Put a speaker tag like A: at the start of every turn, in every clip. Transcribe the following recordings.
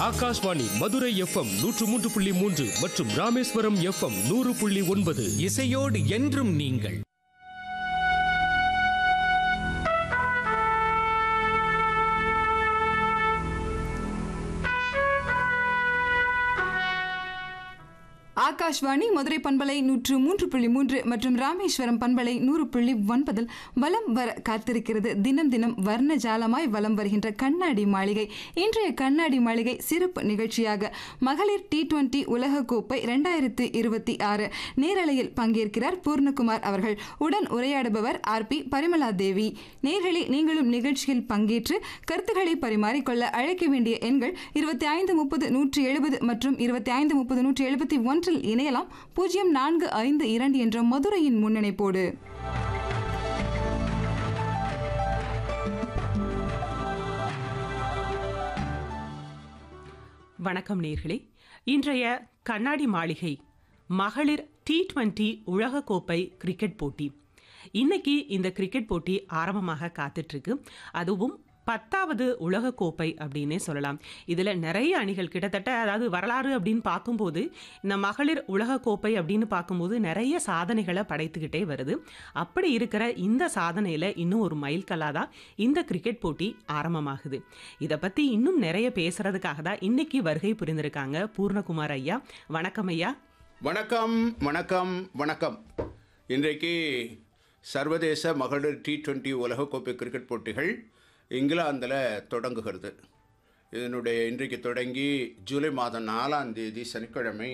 A: Akashvani Madurai FM நூற்று மூன்று புள்ளி மூன்று மற்றும் ராமேஸ்வரம் எஃப்எம் நூறு புள்ளி ஒன்பது
B: இசையோடு என்றும் நீங்கள்
C: ஆகாஷ்வாணி மதுரை பண்பலை நூற்று மூன்று புள்ளி மூன்று மற்றும் ராமேஸ்வரம் பண்பலை நூறு புள்ளி ஒன்பதில் வலம் வர காத்திருக்கிறது தினம் தினம் வர்ண ஜாலமாய் வலம் வருகின்ற கண்ணாடி மாளிகை இன்றைய கண்ணாடி மாளிகை சிறப்பு நிகழ்ச்சியாக மகளிர் டி டுவெண்டி உலகக்கோப்பை இரண்டாயிரத்து இருபத்தி ஆறு நேரலையில் பங்கேற்கிறார் பூர்ணகுமார் அவர்கள் உடன் உரையாடுபவர் ஆர் பி பரிமலா தேவி நேர்களில் நீங்களும் நிகழ்ச்சியில் பங்கேற்று கருத்துக்களை பரிமாறிக்கொள்ள அழைக்க வேண்டிய எண்கள் இருபத்தி ஐந்து முப்பது நூற்றி எழுபது மற்றும் இருபத்தி ஐந்து முப்பது நூற்றி எழுபத்தி ஒன்றில் இணையலாம் பூஜ்ஜியம் நான்கு ஐந்து இரண்டு என்ற மதுரையின் முன்னணிப்போடு
D: வணக்கம் நேர்களே இன்றைய கண்ணாடி மாளிகை மகளிர் டி டுவெண்ட்டி உலகக்கோப்பை கிரிக்கெட் போட்டி இன்னைக்கு இந்த கிரிக்கெட் போட்டி ஆரம்பமாக காத்துட்டு இருக்கு அதுவும் பத்தாவது உலகக்கோப்பை அப்படின்னே சொல்லலாம் இதில் நிறைய அணிகள் கிட்டத்தட்ட அதாவது வரலாறு அப்படின்னு பார்க்கும்போது இந்த மகளிர் உலகக்கோப்பை அப்படின்னு பார்க்கும்போது நிறைய சாதனைகளை படைத்துக்கிட்டே வருது அப்படி இருக்கிற இந்த சாதனையில் இன்னும் ஒரு மைல்கல்லாக தான் இந்த கிரிக்கெட் போட்டி ஆரம்பமாகுது இதை பற்றி இன்னும் நிறைய பேசுறதுக்காக தான் இன்னைக்கு வருகை புரிந்திருக்காங்க பூர்ணகுமார் ஐயா வணக்கம் ஐயா
E: வணக்கம் வணக்கம் வணக்கம் இன்றைக்கு சர்வதேச மகளிர் டி டுவெண்ட்டி உலகக்கோப்பை கிரிக்கெட் போட்டிகள் இங்கிலாந்தில் தொடங்குகிறது இதனுடைய இன்றைக்கு தொடங்கி ஜூலை மாதம் நாலாம் தேதி சனிக்கிழமை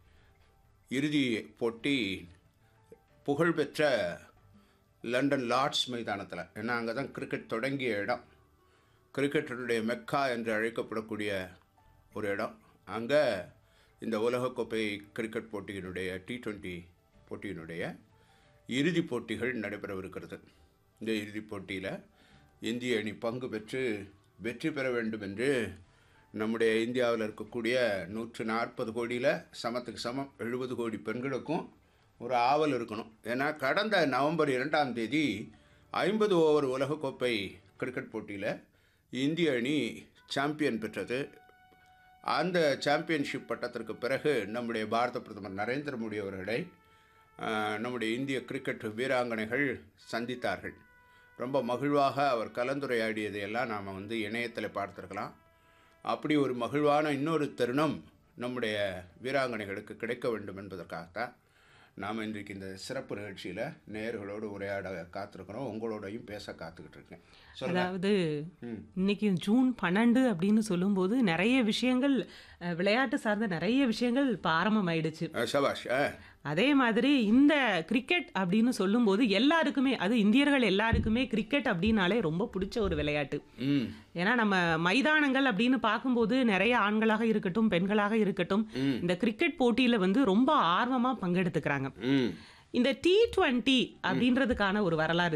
E: இறுதி போட்டி புகழ்பெற்ற லண்டன் லார்ட்ஸ் மைதானத்தில் ஏன்னா அங்கே தான் கிரிக்கெட் தொடங்கிய இடம் கிரிக்கெட்டினுடைய மெக்கா என்று அழைக்கப்படக்கூடிய ஒரு இடம் அங்கே இந்த உலகக்கோப்பை கிரிக்கெட் போட்டியினுடைய டி டுவெண்ட்டி போட்டியினுடைய இறுதிப் போட்டிகள் நடைபெறவிருக்கிறது இந்த இறுதிப் போட்டியில் இந்திய அணி பங்கு பெற்று வெற்றி பெற வேண்டும் என்று நம்முடைய இந்தியாவில் இருக்கக்கூடிய நூற்று நாற்பது கோடியில் சமத்துக்கு சமம் எழுபது கோடி பெண்களுக்கும் ஒரு ஆவல் இருக்கணும் ஏன்னா கடந்த நவம்பர் இரண்டாம் தேதி ஐம்பது ஓவர் உலகக்கோப்பை கிரிக்கெட் போட்டியில் இந்திய அணி சாம்பியன் பெற்றது அந்த சாம்பியன்ஷிப் பட்டத்திற்கு பிறகு நம்முடைய பாரத பிரதமர் நரேந்திர மோடி அவர்களை ஆஹ், நம்முடைய இந்திய கிரிக்கெட் வீராங்கனைகள் சந்தித்தார்கள் ரொம்ப மகிழ்வாக அவர் கலந்துரையாடியதையெல்லாம் நாம் வந்து இணையத்தில் பார்த்துருக்கலாம் அப்படி ஒரு மகிழ்வான இன்னொரு தருணம் நம்முடைய வீராங்கனைகளுக்கு கிடைக்க வேண்டும் என்பதற்காகத்தான் நாம் இன்றைக்கு இந்த சிறப்பு நிகழ்ச்சியில் நேயர்களோடு உரையாட காத்திருக்கிறோம் உங்களோடையும் பேச காத்துக்கிட்டு இருக்கேன் சொல்லுங்க
D: அதாவது இன்னைக்கு ஜூன் பன்னெண்டு அப்படின்னு சொல்லும்போது நிறைய விஷயங்கள் அஹ், விளையாட்டு சார்ந்த நிறைய விஷயங்கள் இப்போ ஆரம்பமாயிடுச்சு
E: அஹ், சபாஷ் ஆ
D: அதே மாதிரி இந்த கிரிக்கெட் அப்படின்னு சொல்லும்போது எல்லாருக்குமே அது இந்தியர்கள் எல்லாருக்குமே கிரிக்கெட் அப்படின்னாலே ரொம்ப பிடிச்ச ஒரு விளையாட்டு
E: ம்
D: ஏன்னா நம்ம மைதானங்கள் அப்படின்னு பார்க்கும்போது நிறைய ஆண்களாக இருக்கட்டும் பெண்களாக இருக்கட்டும் இந்த கிரிக்கெட் போட்டியில வந்து ரொம்ப ஆர்வமா பங்கெடுத்துக்கிறாங்க
E: ம்
D: இந்த டி டுவெண்ட்டி அப்படின்றதுக்கான ஒரு வரலாறு